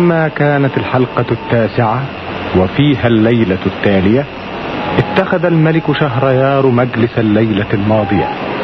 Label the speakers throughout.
Speaker 1: ولما كانت الحلقة التاسعة وفيها الليلة التالية اتخذ الملك شهريار مجلس الليلة الماضية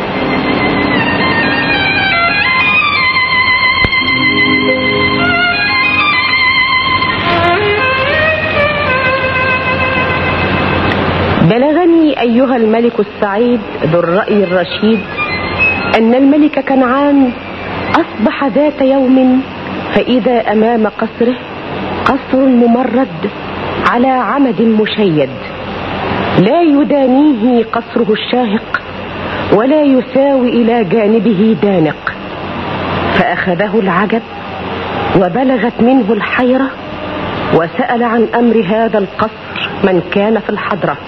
Speaker 2: بلغني أيها الملك السعيد ذو الرأي الرشيد أن الملك كنعان أصبح ذات يوم فإذا أمام قصره قصر ممرد على عمد مشيد لا يدانيه قصره الشاهق ولا يساوي إلى جانبه دانق فأخذه العجب وبلغت منه الحيرة وسأل عن أمر هذا القصر من كان في الحضرة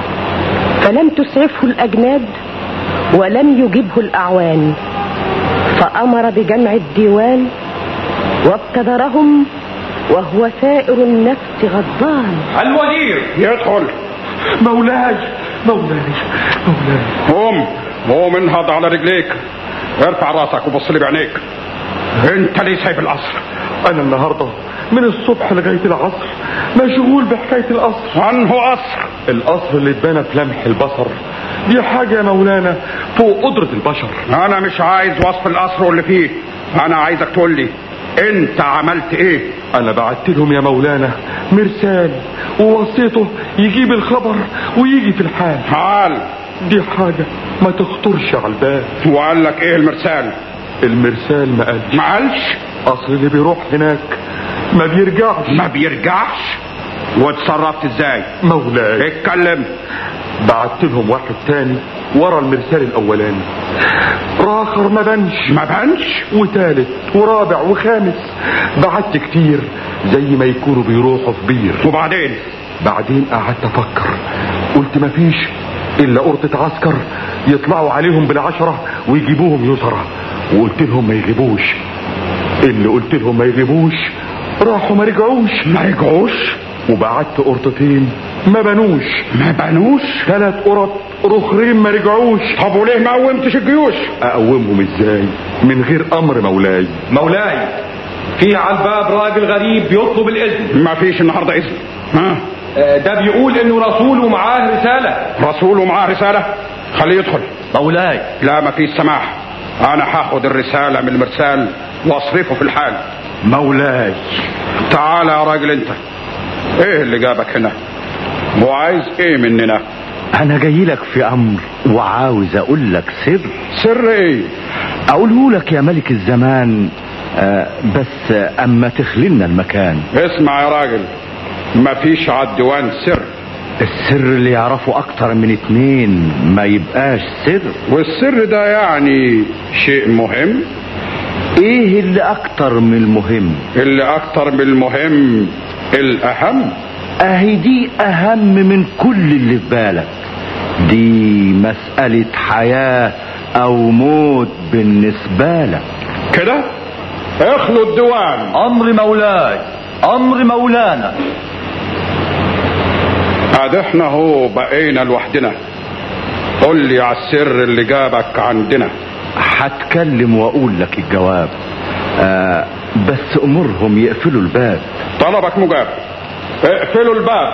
Speaker 2: فلم تسعفه الأجناد ولم يجبه الأعوان فأمر بجمع الديوان وابتدرهم وهو ثائر النفس غضبان
Speaker 3: الوزير
Speaker 4: يدخل
Speaker 3: مولاي مولاي مولاي
Speaker 4: قوم قوم انهض على رجليك ارفع راسك وبص لي بعينيك انت ليه سايب القصر
Speaker 3: انا النهارده من الصبح لغايه العصر مشغول بحكايه القصر
Speaker 4: انه قصر
Speaker 3: القصر اللي اتبنى في لمح البصر دي حاجه يا مولانا فوق قدره البشر
Speaker 4: انا مش عايز وصف القصر واللي فيه انا عايزك تقول لي انت عملت ايه
Speaker 3: انا بعت لهم يا مولانا مرسال ووصيته يجيب الخبر ويجي في الحال
Speaker 4: تعال
Speaker 3: دي حاجه ما تخطرش على البال
Speaker 4: وقال لك ايه المرسال
Speaker 3: المرسال ما قالش
Speaker 4: ما قالش
Speaker 3: اصل اللي بيروح هناك ما بيرجعش
Speaker 4: ما بيرجعش واتصرفت ازاي
Speaker 3: مولاي
Speaker 4: اتكلم
Speaker 3: بعت لهم واحد تاني ورا المرسال الاولاني راخر ما بنش
Speaker 4: ما بانش
Speaker 3: وتالت ورابع وخامس بعت كتير زي ما يكونوا بيروحوا في بير
Speaker 4: وبعدين
Speaker 3: بعدين قعدت افكر قلت مفيش الا قرطة عسكر يطلعوا عليهم بالعشرة ويجيبوهم يسرى وقلت لهم ما يغيبوش اللي قلت لهم ما يغيبوش راحوا ما رجعوش
Speaker 4: ما رجعوش
Speaker 3: وبعت قرطتين ما بنوش
Speaker 4: ما بانوش
Speaker 3: ثلاث قرط رخرين ما رجعوش
Speaker 4: طب وليه ما قومتش الجيوش
Speaker 3: اقومهم ازاي من غير امر مولاي
Speaker 5: مولاي في على الباب راجل غريب بيطلب الاذن
Speaker 4: ما فيش النهارده اذن ها
Speaker 5: آه، ده بيقول انه رسول ومعاه رساله
Speaker 4: رسول ومعاه رساله خليه يدخل
Speaker 5: مولاي
Speaker 4: لا ما فيش سماح انا هاخد الرساله من المرسال واصرفه في الحال
Speaker 1: مولاي
Speaker 4: تعال يا راجل انت ايه اللي جابك هنا وعايز ايه مننا
Speaker 1: انا جاي لك في امر وعاوز اقول لك سر
Speaker 4: سر ايه
Speaker 1: اقوله لك يا ملك الزمان آه، بس آه، اما تخللنا المكان
Speaker 4: اسمع يا راجل ما فيش على الديوان سر
Speaker 1: السر اللي يعرفه اكتر من اتنين ما يبقاش سر
Speaker 4: والسر ده يعني شيء مهم
Speaker 1: ايه اللي اكتر من المهم
Speaker 4: اللي اكتر من المهم الاهم
Speaker 1: اهي دي اهم من كل اللي في بالك دي مسألة حياة او موت بالنسبة لك
Speaker 4: كده اخلوا الديوان
Speaker 5: امر مولاي امر مولانا
Speaker 4: عاد احنا هو بقينا لوحدنا قول لي على السر اللي جابك عندنا
Speaker 1: هتكلم واقول لك الجواب آه بس امرهم يقفلوا الباب
Speaker 4: طلبك مجاب اقفلوا الباب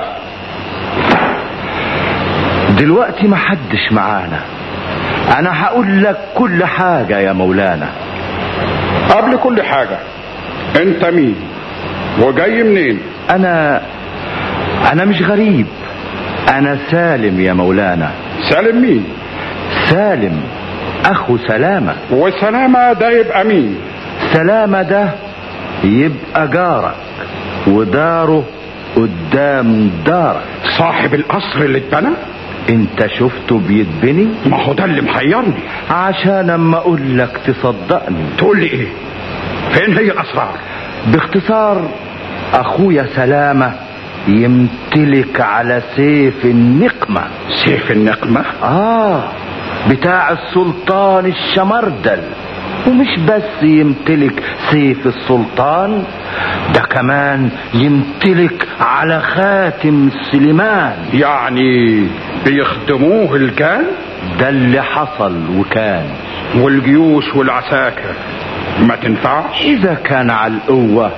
Speaker 1: دلوقتي ما حدش معانا انا هقول لك كل حاجة يا مولانا
Speaker 4: قبل كل حاجة انت مين وجاي منين
Speaker 1: انا انا مش غريب انا سالم يا مولانا
Speaker 4: سالم مين
Speaker 1: سالم اخو سلامة
Speaker 4: وسلامة ده يبقى مين
Speaker 1: سلامة ده يبقى جارك وداره قدام دارك
Speaker 4: صاحب القصر اللي اتبنى
Speaker 1: انت شفته بيتبني
Speaker 4: ما هو ده اللي محيرني
Speaker 1: عشان اما اقول لك تصدقني
Speaker 4: تقول لي ايه فين هي الاسرار
Speaker 1: باختصار اخويا سلامة يمتلك على سيف النقمة
Speaker 4: سيف النقمة
Speaker 1: اه بتاع السلطان الشمردل ومش بس يمتلك سيف السلطان ده كمان يمتلك على خاتم سليمان
Speaker 4: يعني بيخدموه الجان
Speaker 1: ده اللي حصل وكان
Speaker 4: والجيوش والعساكر ما تنفعش
Speaker 1: اذا كان على القوة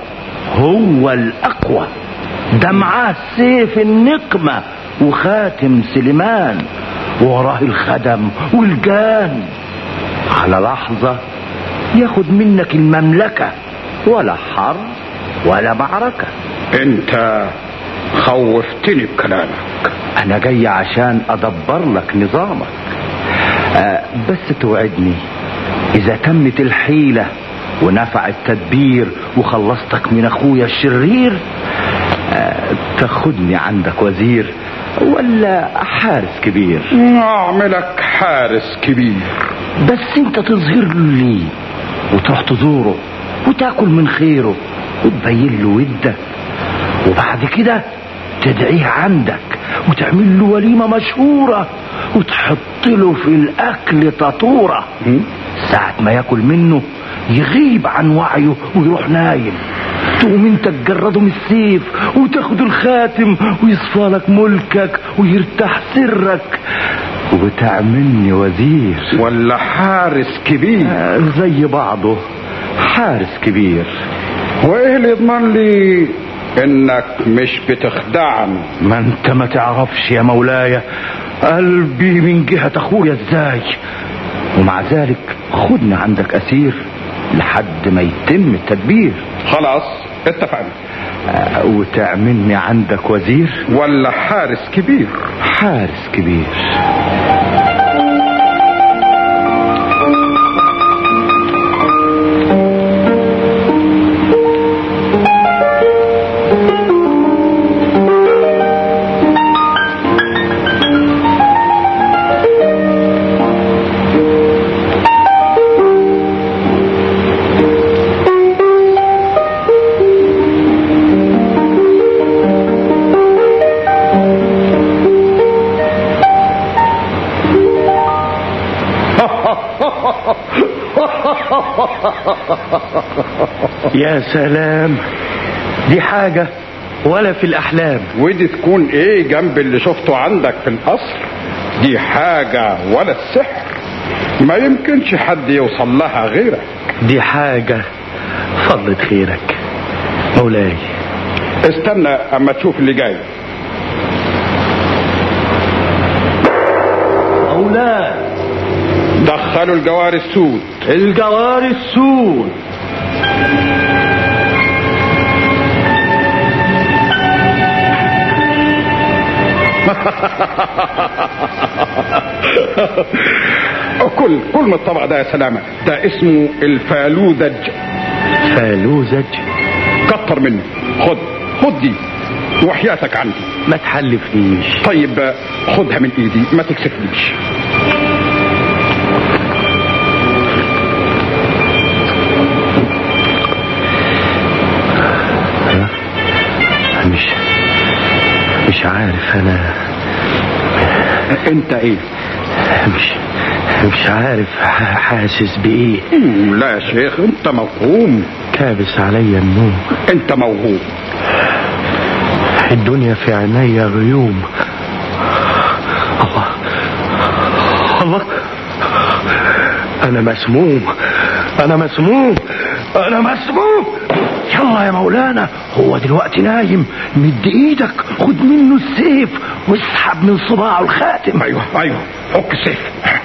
Speaker 1: هو الأقوى ده معاه سيف النقمة وخاتم سليمان وراه الخدم والجان على لحظة ياخد منك المملكة ولا حرب ولا معركة
Speaker 4: انت خوفتني بكلامك
Speaker 1: أنا جاي عشان أدبر لك نظامك آه بس توعدني إذا تمت الحيلة ونفع التدبير وخلصتك من أخويا الشرير آه تاخدني عندك وزير ولا حارس كبير
Speaker 4: اعملك حارس كبير
Speaker 1: بس انت تظهر لي وتروح تزوره وتاكل من خيره وتبين له ودك وبعد كده تدعيه عندك وتعمل له وليمة مشهورة وتحط له في الأكل تطورة ساعة ما ياكل منه يغيب عن وعيه ويروح نايم تقوم انت تجرده من السيف وتاخد الخاتم ويصفى لك ملكك ويرتاح سرك وتعملني وزير
Speaker 4: ولا حارس كبير
Speaker 1: آه، زي بعضه حارس كبير
Speaker 4: وايه اللي يضمن لي انك مش بتخدعني
Speaker 1: ما انت ما تعرفش يا مولاي قلبي من جهة اخويا ازاي ومع ذلك خدني عندك اسير لحد ما يتم التدبير
Speaker 4: خلاص اتفقنا
Speaker 1: آه، وتعملني عندك وزير
Speaker 4: ولا حارس كبير
Speaker 1: حارس كبير يا سلام دي حاجة ولا في الأحلام
Speaker 4: ودي تكون ايه جنب اللي شفته عندك في القصر دي حاجة ولا السحر ما يمكنش حد يوصل لها غيرك
Speaker 1: دي حاجة فضلة خيرك مولاي
Speaker 4: استنى اما تشوف اللي جاي
Speaker 1: مولاي
Speaker 4: دخلوا الجواري السود
Speaker 1: الجواري السود
Speaker 4: كل كل من الطبق ده يا سلامة ده اسمه الفالوذج
Speaker 1: فالوزج
Speaker 4: كتر منه خد خد دي وحياتك عندي
Speaker 1: ما تحلفنيش
Speaker 4: طيب خدها من ايدي ما تكسفنيش
Speaker 1: مش مش عارف انا
Speaker 4: انت ايه
Speaker 1: مش مش عارف ح- حاسس بايه
Speaker 4: مم، لا يا شيخ انت موهوم
Speaker 1: كابس عليا النوم
Speaker 4: انت موهوم
Speaker 1: الدنيا في عينيا غيوم الله الله انا مسموم انا مسموم انا مسموم يلا يا مولانا هو دلوقتي نايم مد ايدك خد منه السيف واسحب من صباعه الخاتم
Speaker 4: ايوه ايوه حك السيف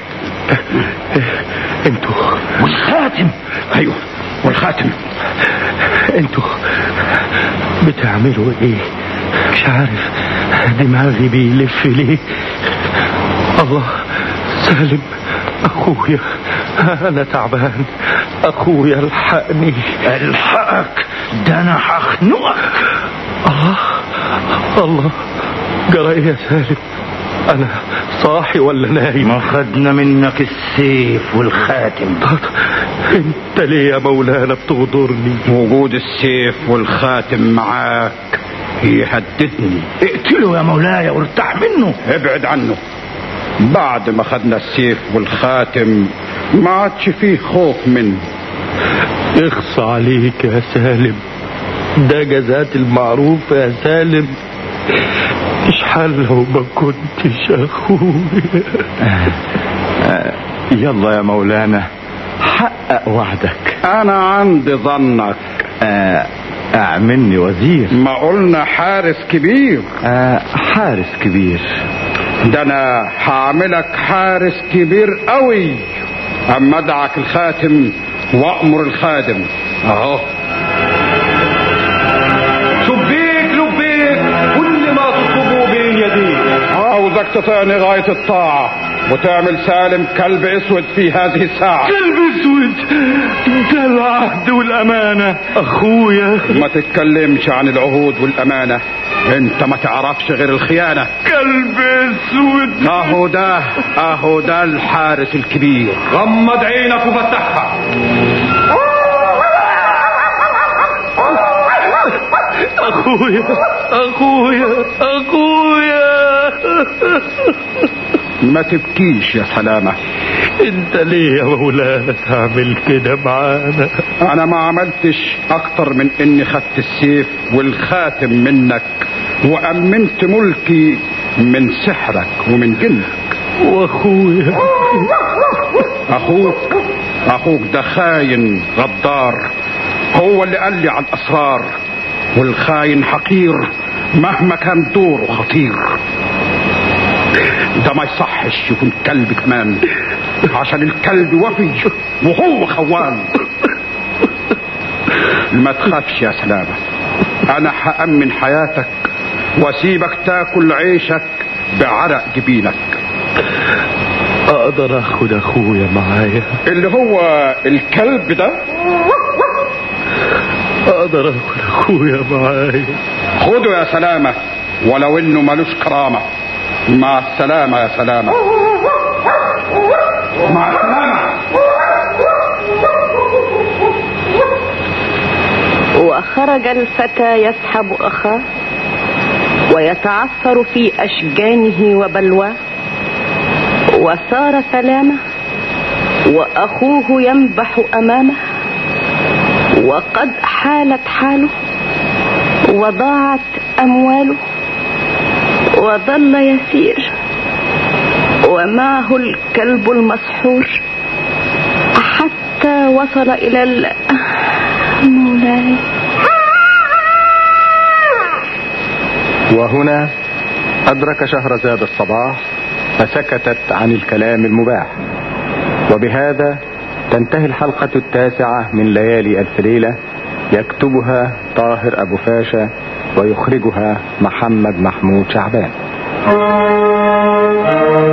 Speaker 1: انتوا والخاتم
Speaker 4: ايوه والخاتم
Speaker 1: انتوا بتعملوا ايه مش عارف دماغي بيلف ليه الله سالم اخويا انا تعبان اخويا الحقني الحقك ده انا هخنقك الله الله جرى ايه يا سالم انا صاحي ولا نايم ما خدنا منك السيف والخاتم انت ليه يا مولانا بتغدرني
Speaker 4: وجود السيف والخاتم معاك يهددني
Speaker 1: اقتله يا مولاي وارتاح منه
Speaker 4: ابعد عنه بعد ما خدنا السيف والخاتم ما عادش فيه خوف منه
Speaker 1: اخص عليك يا سالم ده جزات المعروف يا سالم مش حل لو ما كنتش اخويا يلا يا مولانا حقق وعدك
Speaker 4: انا عندي ظنك
Speaker 1: آه اعملني وزير
Speaker 4: ما قلنا حارس كبير
Speaker 1: آه حارس كبير
Speaker 4: ده انا هعملك حارس كبير قوي اما ادعك الخاتم وامر الخادم اهو
Speaker 5: لبيك لبيك كل ما تطلبه بين يديك
Speaker 4: عاوزك تطيعني غاية الطاعة وتعمل سالم كلب اسود في هذه الساعة
Speaker 1: كلب اسود ده العهد والامانه اخويا
Speaker 4: ما تتكلمش عن العهود والامانة انت ما تعرفش غير الخيانة
Speaker 1: كلب اسود
Speaker 4: اهو ده اهو ده الحارس الكبير
Speaker 5: غمض عينك وفتحها
Speaker 1: اخويا اخويا اخويا
Speaker 4: ما تبكيش يا سلامة
Speaker 1: انت ليه يا مولانا تعمل كده معانا
Speaker 4: انا ما عملتش اكتر من اني خدت السيف والخاتم منك وامنت ملكي من سحرك ومن جنك
Speaker 1: واخويا
Speaker 4: اخوك اخوك ده خاين غدار هو اللي قال لي عن اسرار والخاين حقير مهما كان دوره خطير ده ما يصحش يكون كلب كمان عشان الكلب وفي وهو خوان ما تخافش يا سلامة انا هأمن حياتك واسيبك تاكل عيشك بعرق جبينك
Speaker 1: اقدر اخد اخويا معايا
Speaker 4: اللي هو الكلب ده
Speaker 1: اقدر اخد اخويا معايا
Speaker 4: خده يا سلامة ولو انه ملوش كرامة مع السلامة يا سلامة مع السلامة
Speaker 2: وخرج الفتى يسحب أخاه ويتعثر في أشجانه وبلواه وسار سلامة وأخوه ينبح أمامه وقد حالت حاله وضاعت أمواله وظل يسير ومعه الكلب المسحور حتى وصل إلى ال... مولاي
Speaker 6: وهنا أدرك شهرزاد الصباح فسكتت عن الكلام المباح وبهذا تنتهي الحلقة التاسعة من ليالي ألف ليلة يكتبها طاهر أبو فاشا ويخرجها محمد محمود شعبان